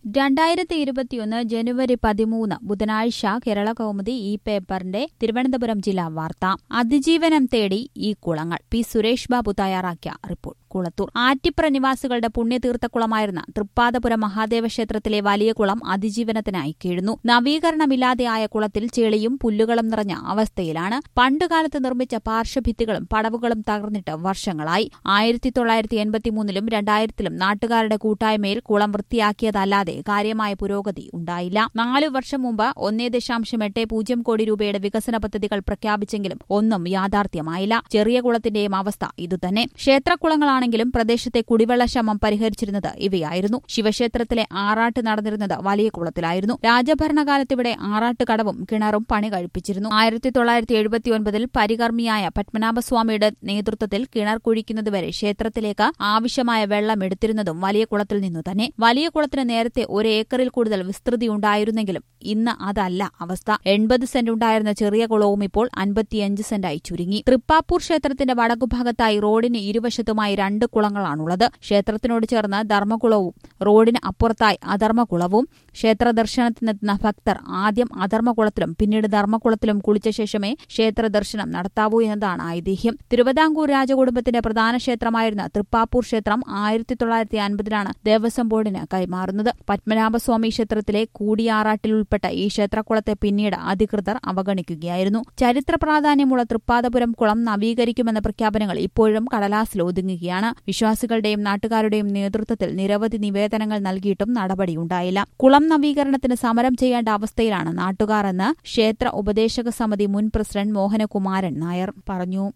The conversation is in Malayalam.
രണ്ടായിരത്തി ഇരുപത്തിയൊന്ന് ജനുവരി പതിമൂന്ന് ബുധനാഴ്ച കേരള കൗമുദി ഈ പേപ്പറിന്റെ തിരുവനന്തപുരം ജില്ലാ വാർത്ത അതിജീവനം തേടി ഈ കുളങ്ങൾ പി സുരേഷ് ബാബു തയ്യാറാക്കിയ റിപ്പോർട്ട് കുളത്തൂർ ആറ്റിപ്ര നിവാസികളുടെ പുണ്യതീർത്ഥക്കുളമായിരുന്ന തൃപ്പാദപുരം മഹാദേവ ക്ഷേത്രത്തിലെ വലിയ കുളം അതിജീവനത്തിനായി കീഴുന്നു നവീകരണമില്ലാതെയായ കുളത്തിൽ ചെളിയും പുല്ലുകളും നിറഞ്ഞ അവസ്ഥയിലാണ് പണ്ടുകാലത്ത് നിർമ്മിച്ച പാർശ്വഭിത്തികളും പടവുകളും തകർന്നിട്ട് വർഷങ്ങളായി ആയിരത്തി തൊള്ളായിരത്തി എൺപത്തിമൂന്നിലും രണ്ടായിരത്തിലും നാട്ടുകാരുടെ കൂട്ടായ്മയിൽ കുളം വൃത്തിയാക്കിയതല്ലാതെ കാര്യമായ പുരോഗതി ഉണ്ടായില്ല നാലു വർഷം മുമ്പ് ഒന്നേ ദശാംശം എട്ട് പൂജ്യം കോടി രൂപയുടെ വികസന പദ്ധതികൾ പ്രഖ്യാപിച്ചെങ്കിലും ഒന്നും യാഥാർത്ഥ്യമായില്ല ചെറിയ കുളത്തിന്റെയും അവസ്ഥ ഇതുതന്നെ ക്ഷേത്രക്കുളങ്ങളാണെങ്കിലും പ്രദേശത്തെ കുടിവെള്ളക്ഷമം പരിഹരിച്ചിരുന്നത് ഇവയായിരുന്നു ശിവക്ഷേത്രത്തിലെ ആറാട്ട് നടന്നിരുന്നത് വലിയ കുളത്തിലായിരുന്നു രാജഭരണകാലത്ത് ഇവിടെ ആറാട്ട് കടവും കിണറും പണി കഴിപ്പിച്ചിരുന്നു ആയിരത്തി തൊള്ളായിരത്തി എഴുപത്തിയൊൻപതിൽ പരികർമ്മിയായ പത്മനാഭസ്വാമിയുടെ നേതൃത്വത്തിൽ കിണർ കുഴിക്കുന്നതുവരെ ക്ഷേത്രത്തിലേക്ക് ആവശ്യമായ വെള്ളം എടുത്തിരുന്നതും വലിയ കുളത്തിൽ നിന്നു തന്നെ വലിയ കുളത്തിന് നേരത്തെ ഒരു ഏക്കറിൽ കൂടുതൽ വിസ്തൃതി ഉണ്ടായിരുന്നെങ്കിലും ഇന്ന് അതല്ല അവസ്ഥ എൺപത് സെന്റ് ഉണ്ടായിരുന്ന ചെറിയ കുളവും ഇപ്പോൾ അൻപത്തിയഞ്ച് സെന്റായി ചുരുങ്ങി തൃപ്പാപ്പൂർ ക്ഷേത്രത്തിന്റെ വടക്കുഭാഗത്തായി റോഡിന് ഇരുവശത്തുമായി രണ്ട് കുളങ്ങളാണുള്ളത് ക്ഷേത്രത്തിനോട് ചേർന്ന് ധർമ്മകുളവും റോഡിന് അപ്പുറത്തായി അധർമ്മകുളവും ക്ഷേത്ര ദർശനത്തിനെത്തുന്ന ഭക്തർ ആദ്യം അധർമ്മകുളത്തിലും പിന്നീട് ധർമ്മകുളത്തിലും കുളിച്ച ശേഷമേ ക്ഷേത്ര ദർശനം നടത്താവൂ എന്നതാണ് ഐതിഹ്യം തിരുവിതാംകൂർ രാജകുടുംബത്തിന്റെ പ്രധാന ക്ഷേത്രമായിരുന്ന തൃപ്പാപ്പൂർ ക്ഷേത്രം ആയിരത്തി തൊള്ളായിരത്തി അൻപതിലാണ് ദേവസ്വം ബോർഡിന് കൈമാറുന്നത് പത്മനാഭസ്വാമി ക്ഷേത്രത്തിലെ കൂടിയാറാട്ടിൽ ഉൾപ്പെട്ട ഈ ക്ഷേത്രക്കുളത്തെ പിന്നീട് അധികൃതർ അവഗണിക്കുകയായിരുന്നു ചരിത്ര പ്രാധാന്യമുള്ള തൃപ്പാദപുരം കുളം നവീകരിക്കുമെന്ന പ്രഖ്യാപനങ്ങൾ ഇപ്പോഴും കടലാസിൽ ഒതുങ്ങുകയാണ് വിശ്വാസികളുടെയും നാട്ടുകാരുടെയും നേതൃത്വത്തിൽ നിരവധി നിവേദനങ്ങൾ നൽകിയിട്ടും നടപടിയുണ്ടായില്ല കുളം നവീകരണത്തിന് സമരം ചെയ്യേണ്ട അവസ്ഥയിലാണ് നാട്ടുകാർ എന്ന് ക്ഷേത്ര ഉപദേശക സമിതി മുൻ പ്രസിഡന്റ് മോഹനകുമാരൻ നായർ പറഞ്ഞു